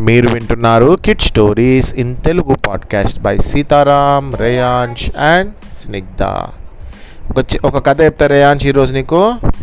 మీరు వింటున్నారు kid stories in Telugu podcast by Sitaram Reyansh and Snigdha ఒక చి- ఒక కథ చెప్తా రేయాంష్ ఈరోజు నీకు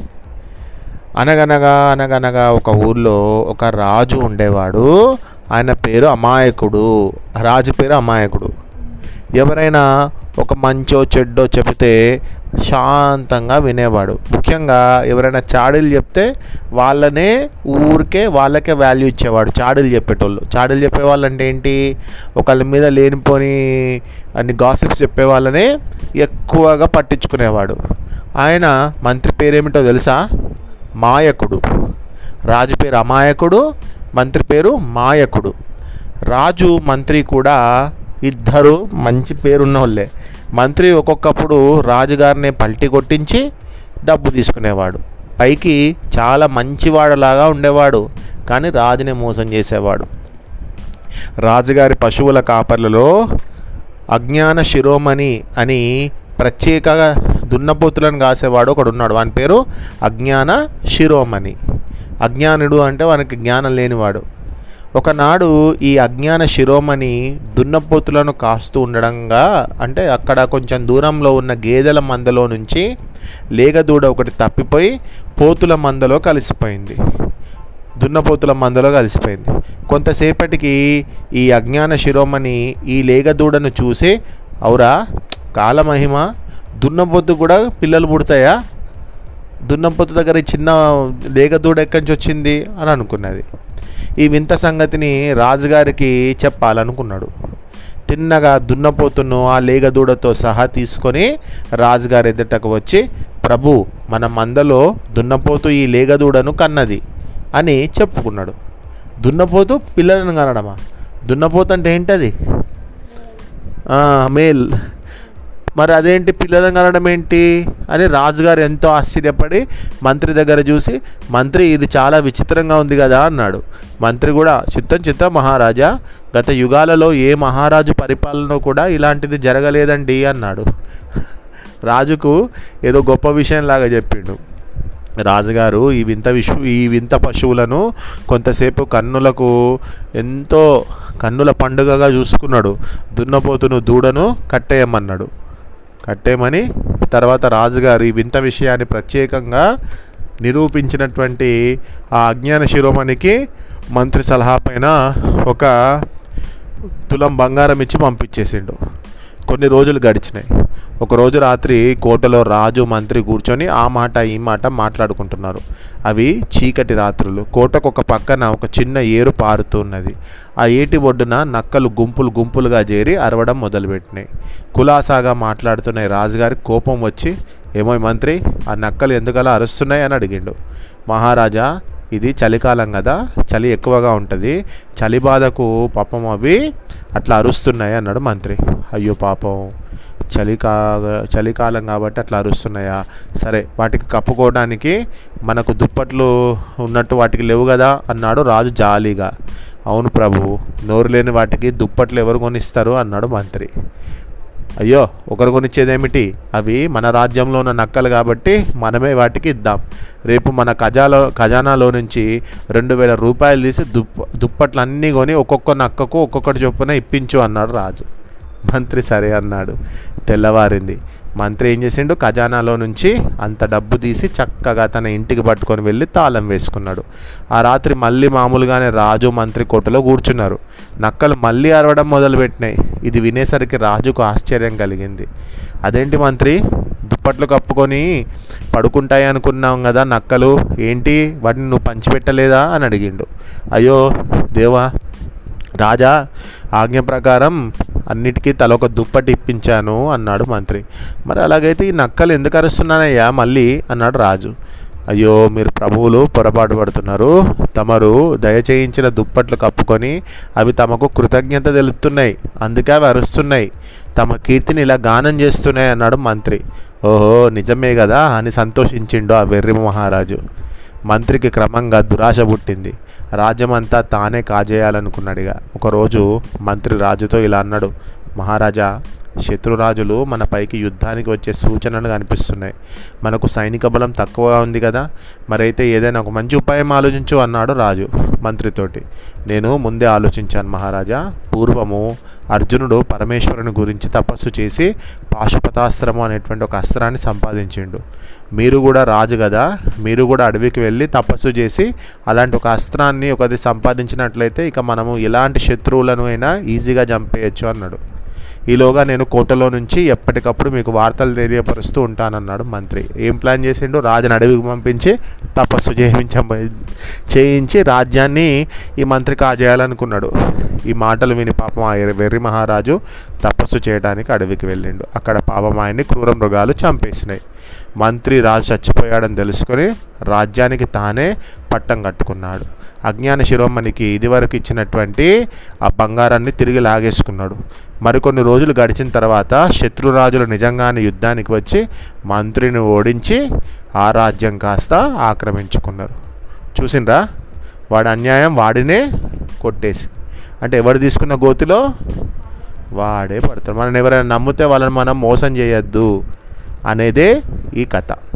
అనగనగా అనగనగా ఒక ఊర్లో ఒక రాజు ఉండేవాడు ఆయన పేరు అమాయకుడు రాజు పేరు అమాయకుడు ఎవరైనా ఒక మంచో చెడ్డో చెబితే శాంతంగా వినేవాడు ముఖ్యంగా ఎవరైనా చాడీలు చెప్తే వాళ్ళనే ఊరికే వాళ్ళకే వాల్యూ ఇచ్చేవాడు చాడీలు చెప్పేటోళ్ళు చాడీలు చెప్పే వాళ్ళంటే ఏంటి ఒకళ్ళ మీద లేనిపోని అన్ని గాసిప్స్ చెప్పే వాళ్ళనే ఎక్కువగా పట్టించుకునేవాడు ఆయన మంత్రి పేరేమిటో తెలుసా మాయకుడు రాజు పేరు అమాయకుడు మంత్రి పేరు మాయకుడు రాజు మంత్రి కూడా ఇద్దరు మంచి పేరున్న వాళ్ళే మంత్రి ఒక్కొక్కప్పుడు రాజుగారిని పల్టీ కొట్టించి డబ్బు తీసుకునేవాడు పైకి చాలా మంచివాడులాగా ఉండేవాడు కానీ రాజుని మోసం చేసేవాడు రాజుగారి పశువుల కాపర్లలో అజ్ఞాన శిరోమణి అని ప్రత్యేకగా దున్నపోతులను కాసేవాడు ఒకడు ఉన్నాడు వాని పేరు అజ్ఞాన శిరోమణి అజ్ఞానుడు అంటే వానికి జ్ఞానం లేనివాడు ఒకనాడు ఈ అజ్ఞాన శిరోమణి దున్నపోతులను కాస్తూ ఉండడంగా అంటే అక్కడ కొంచెం దూరంలో ఉన్న గేదెల మందలో నుంచి లేగదూడ ఒకటి తప్పిపోయి పోతుల మందలో కలిసిపోయింది దున్నపోతుల మందలో కలిసిపోయింది కొంతసేపటికి ఈ అజ్ఞాన శిరోమణి ఈ లేగదూడను చూసి అవురా కాలమహిమ దున్నపోతు కూడా పిల్లలు పుడతాయా దున్నపోతు దగ్గర ఈ చిన్న లేగదూడ ఎక్కడి నుంచి వచ్చింది అని అనుకున్నది ఈ వింత సంగతిని రాజుగారికి చెప్పాలనుకున్నాడు తిన్నగా దున్నపోతును ఆ లేగదూడతో సహా తీసుకొని రాజుగారి ఎదుటకు వచ్చి ప్రభు మన మందలో దున్నపోతు ఈ లేగదూడను కన్నది అని చెప్పుకున్నాడు దున్నపోతు పిల్లలను కనడమా దున్నపోతు అంటే ఏంటది ఆ, మేల్ మరి అదేంటి పిల్లలను కనడం ఏంటి అని రాజుగారు ఎంతో ఆశ్చర్యపడి మంత్రి దగ్గర చూసి మంత్రి ఇది చాలా విచిత్రంగా ఉంది కదా అన్నాడు మంత్రి కూడా చిత్తం చిత్తం మహారాజా గత యుగాలలో ఏ మహారాజు పరిపాలన కూడా ఇలాంటిది జరగలేదండి అన్నాడు రాజుకు ఏదో గొప్ప విషయంలాగా చెప్పిండు రాజుగారు ఈ వింత విషు ఈ వింత పశువులను కొంతసేపు కన్నులకు ఎంతో కన్నుల పండుగగా చూసుకున్నాడు దున్నపోతును దూడను కట్టేయమన్నాడు కట్టేయమని తర్వాత రాజుగారు ఈ వింత విషయాన్ని ప్రత్యేకంగా నిరూపించినటువంటి ఆ అజ్ఞాన శిరోమణికి మంత్రి సలహా పైన ఒక తులం బంగారం ఇచ్చి పంపించేసిండు కొన్ని రోజులు గడిచినాయి ఒకరోజు రాత్రి కోటలో రాజు మంత్రి కూర్చొని ఆ మాట ఈ మాట మాట్లాడుకుంటున్నారు అవి చీకటి రాత్రులు కోటకు ఒక పక్కన ఒక చిన్న ఏరు పారుతున్నది ఆ ఏటి ఒడ్డున నక్కలు గుంపులు గుంపులుగా చేరి అరవడం మొదలుపెట్టినాయి కులాసాగా మాట్లాడుతున్న ఈ రాజుగారికి కోపం వచ్చి ఏమో ఈ మంత్రి ఆ నక్కలు ఎందుకలా అరుస్తున్నాయి అని అడిగిండు మహారాజా ఇది చలికాలం కదా చలి ఎక్కువగా ఉంటుంది చలి బాధకు పాపం అవి అట్లా అరుస్తున్నాయి అన్నాడు మంత్రి అయ్యో పాపం చలికా చలికాలం కాబట్టి అట్లా అరుస్తున్నాయా సరే వాటికి కప్పుకోవడానికి మనకు దుప్పట్లు ఉన్నట్టు వాటికి లేవు కదా అన్నాడు రాజు జాలీగా అవును ప్రభు నోరు లేని వాటికి దుప్పట్లు ఎవరు కొనిస్తారు అన్నాడు మంత్రి అయ్యో ఒకరు కొనిచ్చేదేమిటి అవి మన రాజ్యంలో ఉన్న నక్కలు కాబట్టి మనమే వాటికి ఇద్దాం రేపు మన ఖజాలో ఖజానాలో నుంచి రెండు వేల రూపాయలు తీసి దుప్ప దుప్పట్లు అన్నీ కొని ఒక్కొక్క నక్కకు ఒక్కొక్కటి చొప్పున ఇప్పించు అన్నాడు రాజు మంత్రి సరే అన్నాడు తెల్లవారింది మంత్రి ఏం చేసిండు ఖజానాలో నుంచి అంత డబ్బు తీసి చక్కగా తన ఇంటికి పట్టుకొని వెళ్ళి తాళం వేసుకున్నాడు ఆ రాత్రి మళ్ళీ మామూలుగానే రాజు మంత్రి కోటలో కూర్చున్నారు నక్కలు మళ్ళీ అరవడం మొదలుపెట్టినాయి ఇది వినేసరికి రాజుకు ఆశ్చర్యం కలిగింది అదేంటి మంత్రి దుప్పట్లు కప్పుకొని పడుకుంటాయి అనుకున్నాం కదా నక్కలు ఏంటి వాటిని నువ్వు పంచిపెట్టలేదా అని అడిగిండు అయ్యో దేవా రాజా ఆజ్ఞ ప్రకారం అన్నిటికీ తలొక దుప్పటి ఇప్పించాను అన్నాడు మంత్రి మరి అలాగైతే ఈ నక్కలు ఎందుకు అరుస్తున్నానయ్యా మళ్ళీ అన్నాడు రాజు అయ్యో మీరు ప్రభువులు పొరపాటు పడుతున్నారు తమరు దయచేయించిన దుప్పట్లు కప్పుకొని అవి తమకు కృతజ్ఞత తెలుపుతున్నాయి అందుకే అవి అరుస్తున్నాయి తమ కీర్తిని ఇలా గానం చేస్తున్నాయి అన్నాడు మంత్రి ఓహో నిజమే కదా అని సంతోషించిండు ఆ వెర్రి మహారాజు మంత్రికి క్రమంగా దురాశ పుట్టింది రాజ్యమంతా తానే కాజేయాలనుకున్నాడుగా ఒకరోజు మంత్రి రాజుతో ఇలా అన్నాడు మహారాజా శత్రురాజులు మన పైకి యుద్ధానికి వచ్చే సూచనలు కనిపిస్తున్నాయి మనకు సైనిక బలం తక్కువగా ఉంది కదా మరైతే ఏదైనా ఒక మంచి ఉపాయం ఆలోచించు అన్నాడు రాజు మంత్రితోటి నేను ముందే ఆలోచించాను మహారాజా పూర్వము అర్జునుడు పరమేశ్వరుని గురించి తపస్సు చేసి పాశుపతాస్త్రము అనేటువంటి ఒక అస్త్రాన్ని సంపాదించిండు మీరు కూడా రాజు కదా మీరు కూడా అడవికి వెళ్ళి తపస్సు చేసి అలాంటి ఒక అస్త్రాన్ని ఒకటి సంపాదించినట్లయితే ఇక మనము ఎలాంటి శత్రువులను అయినా ఈజీగా చంపేయచ్చు అన్నాడు ఈలోగా నేను కోటలో నుంచి ఎప్పటికప్పుడు మీకు వార్తలు తెలియపరుస్తూ ఉంటానన్నాడు మంత్రి ఏం ప్లాన్ చేసిండు రాజుని అడవికి పంపించి తపస్సు చేయించ చేయించి రాజ్యాన్ని ఈ మంత్రి కాజేయాలనుకున్నాడు ఈ మాటలు విని పాపం ఆ వెర్రి మహారాజు తపస్సు చేయడానికి అడవికి వెళ్ళిండు అక్కడ పాపం ఆయన్ని క్రూర మృగాలు చంపేసినాయి మంత్రి రాజు చచ్చిపోయాడని తెలుసుకొని రాజ్యానికి తానే పట్టం కట్టుకున్నాడు అజ్ఞాన శిరోమణికి ఇదివరకు ఇచ్చినటువంటి ఆ బంగారాన్ని తిరిగి లాగేసుకున్నాడు మరికొన్ని రోజులు గడిచిన తర్వాత శత్రురాజులు నిజంగానే యుద్ధానికి వచ్చి మంత్రిని ఓడించి ఆ రాజ్యం కాస్త ఆక్రమించుకున్నారు చూసిండ్రా వాడి అన్యాయం వాడినే కొట్టేసి అంటే ఎవరు తీసుకున్న గోతిలో వాడే పడతారు మనం ఎవరైనా నమ్మితే వాళ్ళని మనం మోసం చేయొద్దు అనేదే ఈ కథ